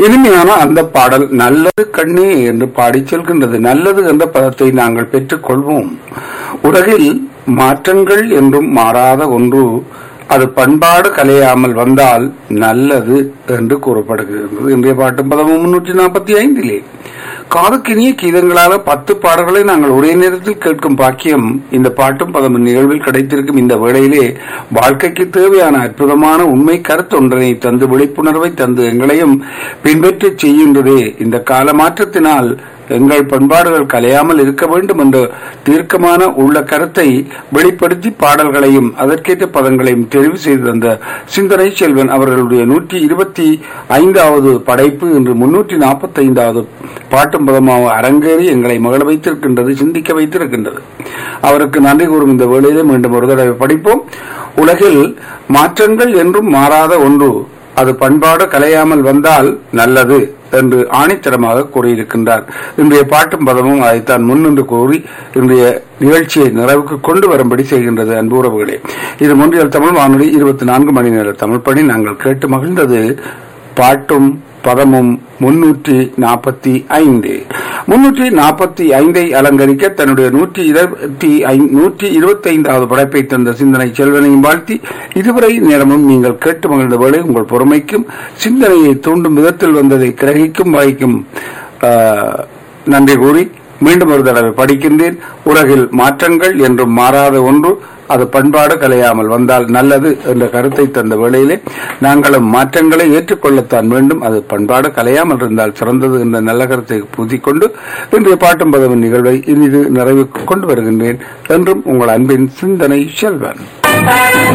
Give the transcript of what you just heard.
இனிமையான அந்த பாடல் நல்லது கண்ணே என்று பாடிச் செல்கின்றது நல்லது என்ற பதத்தை நாங்கள் பெற்றுக் கொள்வோம் உலகில் மாற்றங்கள் என்றும் மாறாத ஒன்று அது பண்பாடு கலையாமல் வந்தால் நல்லது என்று கூறப்படுகிறது இன்றைய பாட்டு பதமும் முன்னூற்றி நாற்பத்தி ஐந்திலே காதுக்கினிய கீதங்களால பத்து பாடல்களை நாங்கள் ஒரே நேரத்தில் கேட்கும் பாக்கியம் இந்த பாட்டும் பதமும் நிகழ்வில் கிடைத்திருக்கும் இந்த வேளையிலே வாழ்க்கைக்கு தேவையான அற்புதமான உண்மை கருத்தொன்றனை தந்து விழிப்புணர்வை தந்து எங்களையும் பின்பற்றி செய்கின்றதே இந்த கால மாற்றத்தினால் எங்கள் பண்பாடுகள் கலையாமல் இருக்க வேண்டும் என்ற தீர்க்கமான உள்ள கருத்தை வெளிப்படுத்தி பாடல்களையும் அதற்கேற்ற பதங்களையும் தெரிவு செய்து தந்த சிந்தனை செல்வன் அவர்களுடைய நூற்றி இருபத்தி ஐந்தாவது படைப்பு இன்று முன்னூற்றி நாற்பத்தி ஐந்தாவது பாட்டும் பதமாக அரங்கேறி எங்களை மகள வைத்திருக்கின்றது சிந்திக்க வைத்திருக்கின்றது அவருக்கு நன்றி கூறும் இந்த வேளையிலே மீண்டும் ஒரு தடவை படிப்போம் உலகில் மாற்றங்கள் என்றும் மாறாத ஒன்று அது பண்பாடு கலையாமல் வந்தால் நல்லது என்று ஆணித்தரமாக கூறியிருக்கின்றார் இன்றைய பாட்டும் பதமும் அதைத்தான் முன்னின்று கூறி இன்றைய நிகழ்ச்சியை நிறைவுக்கு கொண்டு வரும்படி செய்கின்றது அன்பு உறவுகளே இது முன்றியல் தமிழ் வானொலி இருபத்தி நான்கு மணி நேர தமிழ் பணி நாங்கள் கேட்டு மகிழ்ந்தது பாட்டும் பதமும் முன்னூற்றி நாற்பத்தி ஐந்து முன்னூற்றி நாற்பத்தி ஐந்தை அலங்கரிக்க தன்னுடைய நூற்றி இருபத்தி நூற்றி இருபத்தி ஐந்தாவது படைப்பை தந்த சிந்தனை செல்வனையும் வாழ்த்தி இதுவரை நேரமும் நீங்கள் கேட்டு மகிழ்ந்த வேளை உங்கள் பொறுமைக்கும் சிந்தனையை தூண்டும் விதத்தில் வந்ததை கிரகிக்கும் வாய்க்கும் நன்றி கூறி மீண்டும் ஒரு தடவை படிக்கின்றேன் உலகில் மாற்றங்கள் என்றும் மாறாத ஒன்று அது பண்பாடு கலையாமல் வந்தால் நல்லது என்ற கருத்தை தந்த வேளையிலே நாங்களும் மாற்றங்களை ஏற்றுக்கொள்ளத்தான் வேண்டும் அது பண்பாடு கலையாமல் இருந்தால் சிறந்தது என்ற நல்ல கருத்தை பூதிக்கொண்டு இன்றைய பாட்டும் பதவின் நிகழ்வை இனிது நிறைவுக்கு கொண்டு வருகின்றேன் என்றும் உங்கள் அன்பின் சிந்தனை செல்வன்